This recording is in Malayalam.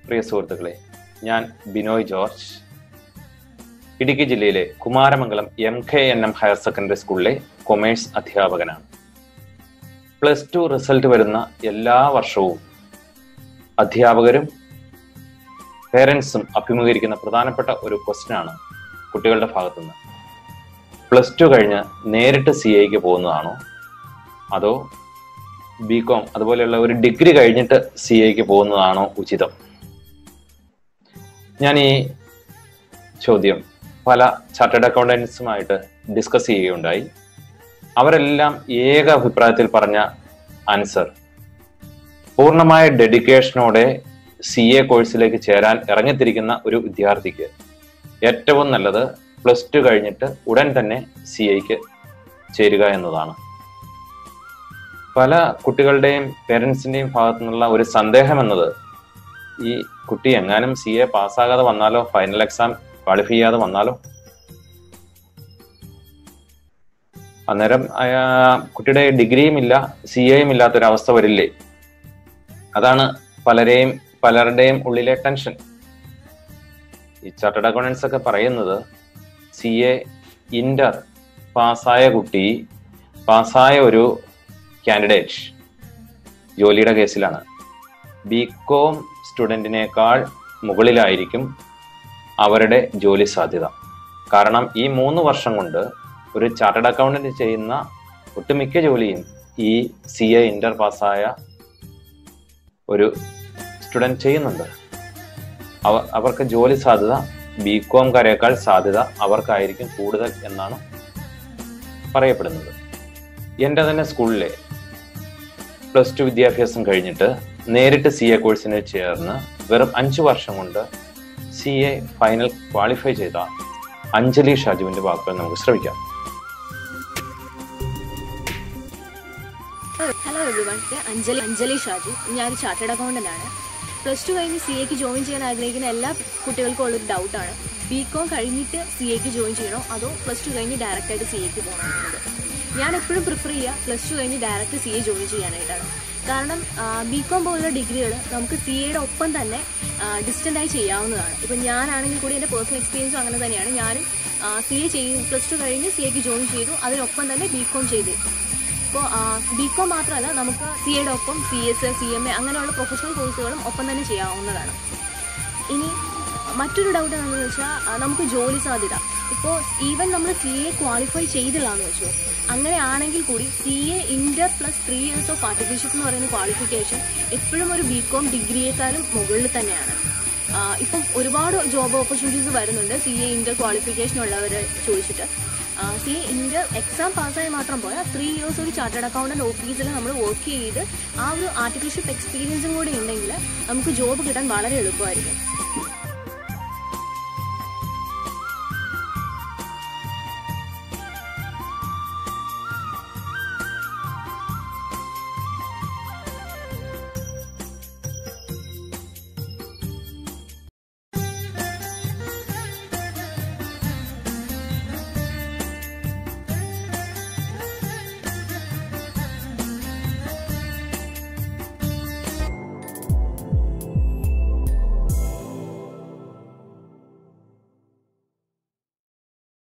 പ്രിയ സുഹൃത്തുക്കളെ ഞാൻ ബിനോയ് ജോർജ് ഇടുക്കി ജില്ലയിലെ Kumaramangalam M K N M higher secondary സ്കൂളിലെ കൊമേഴ്സ് അധ്യാപകനാണ് പ്ലസ് ടു റിസൾട്ട് വരുന്ന എല്ലാ വർഷവും അധ്യാപകരും പേരൻസും അഭിമുഖീകരിക്കുന്ന പ്രധാനപ്പെട്ട ഒരു ക്വസ്റ്റ്യൻ ആണ് കുട്ടികളുടെ ഭാഗത്തുനിന്ന് പ്ലസ് ടു കഴിഞ്ഞ് നേരിട്ട് സി ഐക്ക് പോകുന്നതാണോ അതോ ബി കോം അതുപോലെയുള്ള ഒരു ഡിഗ്രി കഴിഞ്ഞിട്ട് സി ഐക്ക് പോകുന്നതാണോ ഉചിതം ഞാൻ ഈ ചോദ്യം പല ചാർട്ടേഡ് അക്കൗണ്ടൻസുമായിട്ട് ഡിസ്കസ് ചെയ്യുകയുണ്ടായി അവരെല്ലാം ഏക അഭിപ്രായത്തിൽ പറഞ്ഞ ആൻസർ പൂർണ്ണമായ ഡെഡിക്കേഷനോടെ സി എ കോഴ്സിലേക്ക് ചേരാൻ ഇറങ്ങിത്തിരിക്കുന്ന ഒരു വിദ്യാർത്ഥിക്ക് ഏറ്റവും നല്ലത് പ്ലസ് ടു കഴിഞ്ഞിട്ട് ഉടൻ തന്നെ സി ഐക്ക് ചേരുക എന്നതാണ് പല കുട്ടികളുടെയും പേരൻസിന്റെയും ഭാഗത്തു നിന്നുള്ള ഒരു സന്ദേഹം എന്നത് ഈ കുട്ടി എങ്ങാനും സി എ പാസ്സാകാതെ വന്നാലോ ഫൈനൽ എക്സാം ക്വാളിഫൈ ചെയ്യാതെ വന്നാലോ അന്നേരം അയാ- കുട്ടിയുടെ ഡിഗ്രിയും ഇല്ല സി എയും ഇല്ലാത്തൊരവസ്ഥ വരില്ലേ അതാണ് പലരെയും പലരുടെയും ഉള്ളിലെ ടെൻഷൻ ഈ ചാർട്ടേഡ് അക്കൗണ്ടൻസ് ഒക്കെ പറയുന്നത് സി എ ഇന്റർ പാസ്സായ കുട്ടി പാസ്സായ ഒരു കാൻഡിഡേറ്റ് ജോലിയുടെ കേസിലാണ് ബി കോം സ്റ്റുഡൻറ്റിനേക്കാൾ മുകളിലായിരിക്കും അവരുടെ ജോലി സാധ്യത കാരണം ഈ മൂന്ന് വർഷം കൊണ്ട് ഒരു ചാർട്ടേഡ് അക്കൗണ്ടന്റ് ചെയ്യുന്ന ഒട്ടുമിക്ക ജോലിയും ഈ സി എ ഇന്റർ പാസ്സായ ഒരു സ്റ്റുഡൻറ് ചെയ്യുന്നുണ്ട് അവ അവർക്ക് ജോലി സാധ്യത ബി കോംകാരേക്കാൾ സാധ്യത അവർക്കായിരിക്കും കൂടുതൽ എന്നാണ് പറയപ്പെടുന്നത് എൻ്റെ തന്നെ സ്കൂളിലെ പ്ലസ് ടു വിദ്യാഭ്യാസം കഴിഞ്ഞിട്ട് നേരിട്ട് സി എ കോഴ്സിന് ചേർന്ന് വെറും അഞ്ച് വർഷം കൊണ്ട് സി എ ഫൈനൽ ക്വാളിഫൈ ചെയ്ത അഞ്ജലി ഷാജുവിന്റെ വാക്കുകൾ നമുക്ക് ശ്രമിക്കാം ഹലോ എവ്രിവൺ ഞാൻ അഞ്ജലി അഞ്ജലി ഷാജു ഞാൻ ചാർട്ടേഡ് അക്കൗണ്ടന്റ് ആണ് പ്ലസ് ടു കഴിഞ്ഞ് സി എക്ക് ജോയിൻ ചെയ്യാൻ ആഗ്രഹിക്കുന്ന എല്ലാ കുട്ടികൾക്കും ഉള്ളൊരു ഡൗട്ടാണ് ബി കോം കഴിഞ്ഞിട്ട് സി എക്ക് ജോയിൻ ചെയ്യണോ അതോ പ്ലസ് ടു കഴിഞ്ഞ് ഡയറക്റ്റ് ആയിട്ട് സി എക്ക് പോകണോ എന്നുള്ളത് ഞാൻ എപ്പോഴും പ്രിഫർ ചെയ്യുക പ്ലസ് ടു കഴിഞ്ഞ് ഡയറക്റ്റ് സി എ ജോയിൻ ചെയ്യാനായിട്ടാണ് കാരണം ബി കോം പോലുള്ള ഡിഗ്രികൾ നമുക്ക് സി എയുടെ ഒപ്പം തന്നെ ഡിസ്റ്റൻ്റ് ആയി ചെയ്യാവുന്നതാണ് ഇപ്പം ഞാനാണെങ്കിൽ കൂടി എൻ്റെ പേഴ്സണൽ എക്സ്പീരിയൻസും അങ്ങനെ തന്നെയാണ് ഞാനും സി എ ചെയ്യും പ്ലസ് ടു കഴിഞ്ഞ് സി എക്ക് ജോയിൻ ചെയ്തു അതിനൊപ്പം തന്നെ ബി കോം ചെയ്തു ഇപ്പോൾ ബി കോം മാത്രമല്ല നമുക്ക് സി എയുടെ ഒപ്പം C S C M A അങ്ങനെയുള്ള പ്രൊഫഷണൽ കോഴ്സുകളും ഒപ്പം തന്നെ ചെയ്യാവുന്നതാണ് ഇനി മറ്റൊരു ഡൗട്ട് എന്താണെന്ന് വെച്ചാൽ ആ, നമുക്ക് ജോലി സാധ്യത ഇപ്പോൾ ഈവൻ നമ്മൾ സി എ ക്വാളിഫൈ ചെയ്തില്ല എന്ന് വെച്ചു അങ്ങനെയാണെങ്കിൽ കൂടി C A inter plus three years of artificial എന്ന് പറയുന്ന ക്വാളിഫിക്കേഷൻ എപ്പോഴും ഒരു ബി കോം ഡിഗ്രിയേക്കാളും മുകളിൽ തന്നെയാണ് ആ, ഇപ്പം ഒരുപാട് ജോബ് ഓപ്പർച്യൂണിറ്റീസ് വരുന്നുണ്ട് സി എ ഇന്റർ ക്വാളിഫിക്കേഷൻ ഉള്ളവരെ ചോദിച്ചിട്ട് സി എ ഇന്റർ എക്സാം പാസ്സായി മാത്രം പോരാ ത്രീ ഇയേഴ്സ് ഒരു ചാർട്ടേഡ് അക്കൗണ്ടന്റ് ഓഫീസിൽ നമ്മൾ വർക്ക് ചെയ്ത് ആ ഒരു ആർട്ടിഫിഷ്യൽ എക്സ്പീരിയൻസും കൂടി ഉണ്ടെങ്കിൽ നമുക്ക് ജോബ് കിട്ടാൻ വളരെ എളുപ്പമായിരിക്കും